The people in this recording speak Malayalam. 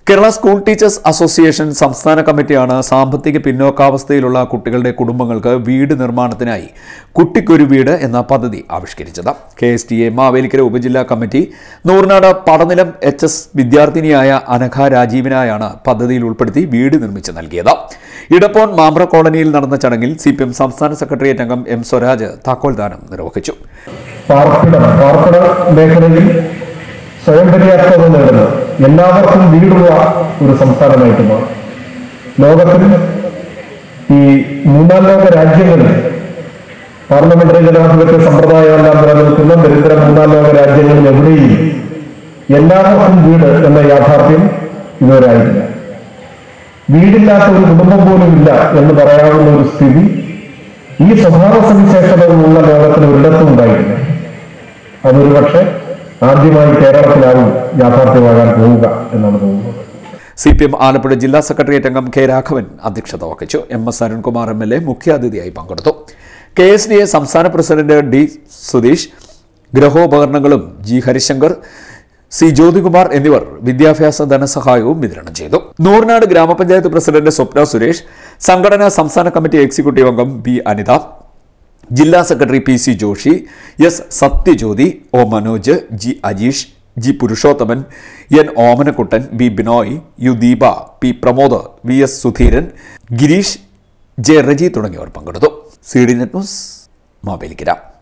കേരള സ്കൂൾ ടീച്ചേഴ്സ് അസോസിയേഷൻ സംസ്ഥാന കമ്മിറ്റിയാണ് സാമ്പത്തിക പിന്നോക്കാവസ്ഥയിലുള്ള കുട്ടികളുടെ കുടുംബങ്ങൾക്ക് വീട് നിർമ്മാണത്തിനായി കുട്ടിക്കൊരു വീട് എന്ന പദ്ധതി ആവിഷ്കരിച്ചത് K S T A Mavelikkara ഉപജില്ലാ committee Noornad Padanilam H S വിദ്യാർത്ഥിനിയായ അനഘ രാജീവിനായാണ് പദ്ധതിയിൽ ഉൾപ്പെടുത്തി വീട് നിർമ്മിച്ച് നൽകിയത് ഇടപ്പോൺ മാമ്പ്ര കോളനിയിൽ നടന്ന ചടങ്ങിൽ സി പി എം സംസ്ഥാന സെക്രട്ടേറിയറ്റ് അംഗം എം സ്വരാജ് താക്കോൽദാനം നിർവഹിച്ചു പാർപ്പിടം പാർപ്പിട മേഖലയിൽ സ്വയം പര്യാപ്തത നേടുന്ന എല്ലാവർക്കും വീടുള്ള ഒരു സംസ്ഥാനമായിട്ട് മാറും ലോകത്തിൽ ഈ മൂന്നാം ലോക രാജ്യങ്ങളിൽ പാർലമെന്ററി ജനാധിപത്യ സമ്പ്രദായമെല്ലാം നിലനിൽക്കുന്ന ദരിദ്ര മൂന്നാം ലോക രാജ്യങ്ങളിൽ എവിടെയും എല്ലാവർക്കും വീട് എന്ന യാഥാർത്ഥ്യം ഇതുവരെ ആയിട്ടില്ല വീടില്ലാത്ത ഒരു കുടുംബം പോലും ഇല്ല എന്ന് പറയാവുന്ന ഒരു സ്ഥിതി ഈ സ്വഭാവ സവിശേഷതകളുള്ള ലോകത്തിൽ ഒരിടത്തും ഉണ്ടായിട്ടില്ല അതൊരു പക്ഷേ ആദ്യമായി കേരളത്തിലാവും യാഥാർത്ഥ്യമാകാൻ പോവുക എന്നാണ് തോന്നുന്നത് സി പി എം ആലപ്പുഴ ജില്ലാ സെക്രട്ടേറിയറ്റ് അംഗം കെ രാഘവൻ അധ്യക്ഷത വഹിച്ചു M S Arunkumar M L A മുഖ്യാതിഥിയായി പങ്കെടുത്തു കെ എസ് ഡി എ സംസ്ഥാന പ്രസിഡന്റ് ഡി സുധീഷ് ഗ്രഹോപകരണങ്ങളും ജി ഹരിശങ്കർ സി ജ്യോതികുമാർ എന്നിവർ വിദ്യാഭ്യാസ ധനസഹായവും വിതരണം ചെയ്തു നൂറിനാട് ഗ്രാമപഞ്ചായത്ത് പ്രസിഡന്റ് സ്വപ്ന സുരേഷ് സംഘടനാ സംസ്ഥാന കമ്മിറ്റി എക്സിക്യൂട്ടീവ് അംഗം ബി അനിത ജില്ലാ secretary P C Joshy S Sathyajyothi O Manoj G Ajeesh G Purushothaman N Omanakuttan B Binoy U Deepa P Pramod V S Sudheeran Gireesh J Reji തുടങ്ങിയവർ പങ്കെടുത്തു C D net news Mavelikkara